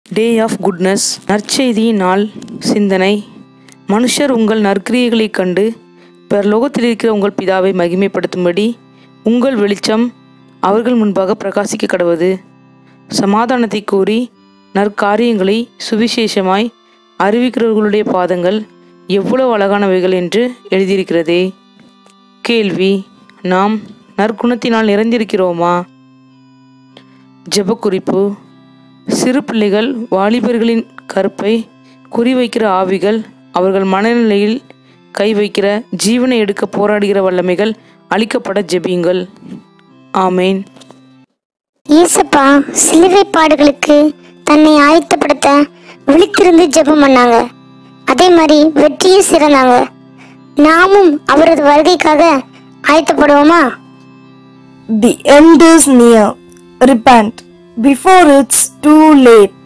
Day of goodness நற்செய்தியின் நாள் சிந்தனை மனுஷர் உங்கள் நற்கிரியைகளைக் கண்டு பரலோகத்தில் இருக்கிற உங்கள் பிதாவை மகிமைப்படுத்தும்படி உங்கள் வெளிச்சம் அவர்கள் முன்பாக பிரகாசிக்க கடவது சமாதானத்தை கூறி நற்காரியங்களை சுவிசேஷமாய் அறிவிக்கிறவர்களுடைய பாதங்கள் எவ்வளவு அழகானவைகள் என்று எழுதியிருக்கிறதே கேள்வி நாம் நற்குணத்தினால் நிறைந்திருக்கிறோமா ஜெபக்குறிப்பு சிறு பிள்ளைகள் வாலிபர்களின் கருப்பை குறிவைக்கிற ஆவிகள் அவர்கள் மனநிலையில் கை வைக்கிற ஜீவனை எடுக்க போராடுகிற வல்லமைகள் அழிக்கப்பட ஜெபியுங்கள் ஆமேன் ஏசப்பா சிலுவை பாடுகளுக்கு தன்னை ஆயத்தப்படுத்த விழித்திருந்து ஜெபம் பண்ணாங்க அதே மாதிரி வெற்றியும் சிறந்தாங்க நாமும் அவரது வருகைக்காக ஆயத்தப்படுவோமா The end is near. Repent before it's too late.